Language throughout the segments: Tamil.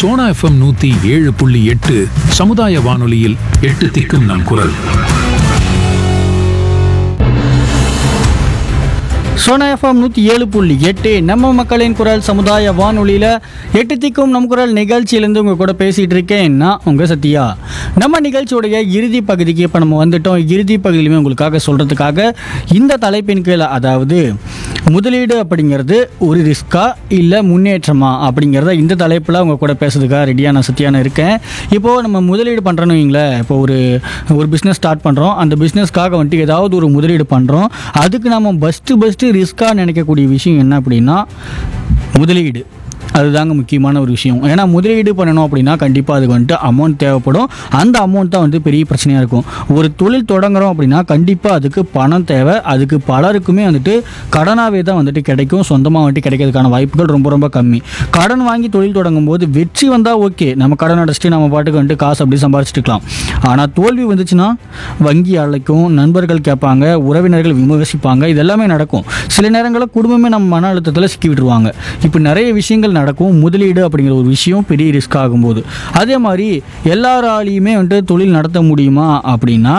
சோனா எஃப்எம் நூத்தி ஏழு புள்ளி எட்டு சமுதாய வானொலியில் எட்டு திக்கும் நம் குரல் சோனா எஃப்எம் நூற்றி ஏழு புள்ளி எட்டு நம்ம மக்களின் குரல் சமுதாய வானொலியில் எட்டு திக்கும் நம் குரல் நிகழ்ச்சியிலேருந்து உங்கள் கூட பேசிகிட்டு இருக்கேன் நான் உங்கள் சத்யா நம்ம நிகழ்ச்சியோடைய இறுதி பகுதிக்கு இப்போ நம்ம வந்துட்டோம் இறுதி பகுதியிலுமே உங்களுக்காக சொல்கிறதுக்காக இந்த தலைப்பின் கீழே அதாவது முதலீடு அப்படிங்கிறது ஒரு ரிஸ்கா இல்லை முன்னேற்றமா அப்படிங்கிறத இந்த தலைப்பில் உங்கள் கூட பேசுறதுக்காக ரெடியாக நான் சத்யான இருக்கேன் இப்போது நம்ம முதலீடு பண்ணுறோன்னு வைங்களேன் இப்போ ஒரு ஒரு பிஸ்னஸ் ஸ்டார்ட் பண்ணுறோம் அந்த பிஸ்னஸ்க்காக வந்துட்டு ஏதாவது ஒரு முதலீடு பண்ணுறோம் அதுக்கு நம்ம ஃபஸ்ட்டு ஃபஸ்ட்டு ரிஸ்க்காக நினைக்கக்கூடிய விஷயம் என்ன அப்படின்னா முதலீடு அதுதாங்க முக்கியமான ஒரு விஷயம் ஏன்னா முதலீடு பண்ணணும் அப்படின்னா கண்டிப்பாக அதுக்கு வந்துட்டு அமௌண்ட் தேவைப்படும் அந்த அமௌண்ட் தான் வந்து பெரிய பிரச்சனையாக இருக்கும் ஒரு தொழில் தொடங்குறோம் அப்படின்னா கண்டிப்பாக அதுக்கு பணம் தேவை அதுக்கு பலருக்குமே வந்துட்டு கடனாகவே தான் வந்துட்டு கிடைக்கும் சொந்தமாக வந்துட்டு கிடைக்கிறதுக்கான வாய்ப்புகள் ரொம்ப ரொம்ப கம்மி கடன் வாங்கி தொழில் தொடங்கும் போது வெற்றி வந்தால் ஓகே நம்ம கடன் அடைச்சிட்டு நம்ம பாட்டுக்கு வந்துட்டு காசு அப்படி சம்பாரிச்சிட்டுக்கலாம் ஆனால் தோல்வி வந்துச்சுன்னா வங்கி அழைக்கும் நண்பர்கள் கேட்பாங்க உறவினர்கள் விமர்சிப்பாங்க இது எல்லாமே நடக்கும் சில நேரங்களில் குடும்பமே நம்ம மன அழுத்தத்தில் சிக்கி விட்டுருவாங்க இப்போ நிறைய விஷயங்கள் நடக்கும் முதலீடு அப்படிங்கிற ஒரு விஷயம் பெரிய ரிஸ்க் ஆகும்போது அதே மாதிரி எல்லாராலையுமே வந்துட்டு தொழில் நடத்த முடியுமா அப்படின்னா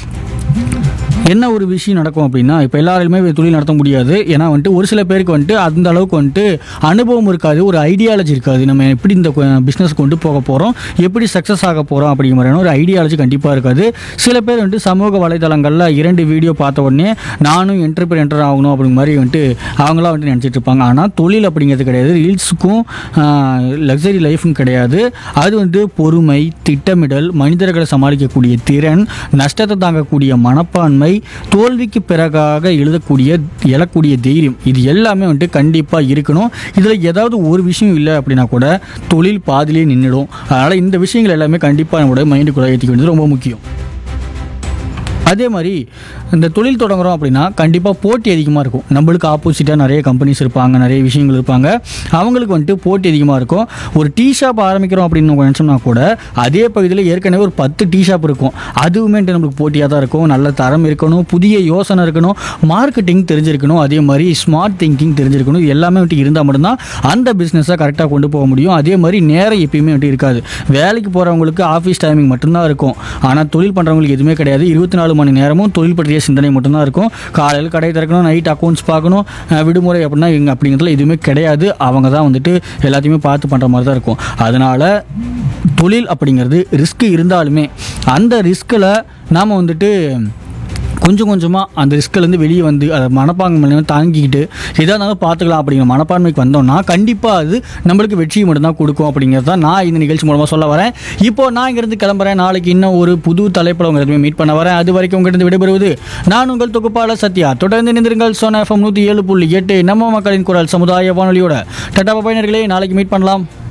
என்ன ஒரு விஷயம் நடக்கும் அப்படின்னா இப்போ எல்லாருமே தொழில் நடத்த முடியாது ஏன்னா வந்துட்டு ஒரு சில பேருக்கு வந்துட்டு அந்த அளவுக்கு வந்துட்டு அனுபவம் இருக்காது ஒரு ஐடியாலஜி இருக்காது நம்ம எப்படி இந்த பிஸ்னஸ் கொண்டு போக போகிறோம் எப்படி சக்ஸஸ் ஆக போகிறோம் அப்படிங்கிற மாதிரியான ஒரு ஐடியாலஜி கண்டிப்பாக இருக்காது சில பேர் வந்துட்டு சமூக வலைதளங்களில் இரண்டு வீடியோ பார்த்த உடனே நானும் என்டர்பிரினர் ஆகணும் அப்படிங்கிற மாதிரி வந்துட்டு அவங்களாம் வந்துட்டு நினச்சிட்டு இருப்பாங்க ஆனால் தொழில் அப்படிங்கிறது கிடையாது ரீல்ஸுக்கும் லக்ஸரி லைஃபும் கிடையாது அது வந்து பொறுமை திட்டமிடல் மனிதர்களை சமாளிக்கக்கூடிய திறன் நஷ்டத்தை தாங்கக்கூடிய மனப்பான்மை தோல்விக்கு பிறகாக எழுதக்கூடிய எழக்கூடிய தைரியம் இது எல்லாமே வந்துட்டு கண்டிப்பாக இருக்கணும் இதில் ஏதாவது ஒரு விஷயம் இல்லை அப்படின்னா கூட தொழில் பாதிலே நின்றுடும் அதனால் இந்த விஷயங்கள் எல்லாமே கண்டிப்பாக நம்மளோட மைண்டுக்குள்ளே ஏற்றிக்க வேண்டியது ரொம்ப முக்கியம் அதே மாதிரி இந்த தொழில் தொடங்குறோம் அப்படின்னா கண்டிப்பாக போட்டி அதிகமாக இருக்கும் நம்மளுக்கு ஆப்போசிட்டாக நிறைய கம்பெனிஸ் இருப்பாங்க நிறைய விஷயங்கள் இருப்பாங்க அவங்களுக்கு வந்துட்டு போட்டி அதிகமாக இருக்கும் ஒரு டீ ஷாப் ஆரம்பிக்கிறோம் அப்படின்னு நம்ம நினச்சோம்னா கூட அதே பகுதியில் ஏற்கனவே ஒரு பத்து டீ ஷாப் இருக்கும் அதுவுமே வந்துட்டு நம்மளுக்கு போட்டியாக தான் இருக்கும் நல்ல தரம் இருக்கணும் புதிய யோசனை இருக்கணும் மார்க்கெட்டிங் தெரிஞ்சிருக்கணும் அதே மாதிரி ஸ்மார்ட் திங்கிங் தெரிஞ்சிருக்கணும் இது எல்லாமே வந்துட்டு இருந்தால் மட்டும்தான் அந்த பிஸ்னஸை கரெக்டாக கொண்டு போக முடியும் அதே மாதிரி நேரம் எப்பயுமே வந்துட்டு இருக்காது வேலைக்கு போகிறவங்களுக்கு ஆஃபீஸ் டைமிங் மட்டும்தான் இருக்கும் ஆனால் தொழில் பண்ணுறவங்களுக்கு எதுவுமே கிடையாது இருபத்தி நாலு மணி நேரமும் தொழில் பற்றிய சிந்தனை மட்டும்தான் இருக்கும் காலையில் கடை திறக்கணும் நைட் அக்கௌண்ட்ஸ் பார்க்கணும் அஹ் விடுமுறை அப்படின்னா இங்கே அப்படிங்கிறதுல எதுவுமே கிடையாது அவங்க தான் வந்துட்டு எல்லாத்தையுமே பார்த்து பண்ணுற மாதிரி தான் இருக்கும் அதனால் தொழில் அப்படிங்கிறது ரிஸ்க் இருந்தாலுமே அந்த ரிஸ்கில் நாம் வந்துட்டு கொஞ்சம் கொஞ்சமாக அந்த ரிஸ்க்லேருந்து வெளியே வந்து அதை மனப்பான்மை தாங்கிக்கிட்டு எதாக இருந்தாலும் பார்த்துக்கலாம் அப்படிங்கிற மனப்பான்மைக்கு வந்தோம்னா கண்டிப்பாக அது நம்மளுக்கு வெற்றியை மட்டும்தான் கொடுக்கும் அப்படிங்கிறது தான் நான் இந்த நிகழ்ச்சி மூலமாக சொல்ல வரேன் இப்போ நான் இங்கேருந்து கிளம்புறேன் நாளைக்கு இன்னும் ஒரு புது தலைப்பில் உங்களை மீட் பண்ண வரேன் அது வரைக்கும் உங்கள்கிட்ட விடைபெறுவது நான் உங்கள் தொகுப்பாளர் சத்யா தொடர்ந்து நின்றுங்கள் சோனா எஃப்எம் நூற்றி ஏழு புள்ளி எட்டு நம்ம மக்களின் குரல் சமுதாய வானொலியோட டட்டா பயனர்களே நாளைக்கு மீட் பண்ணலாம்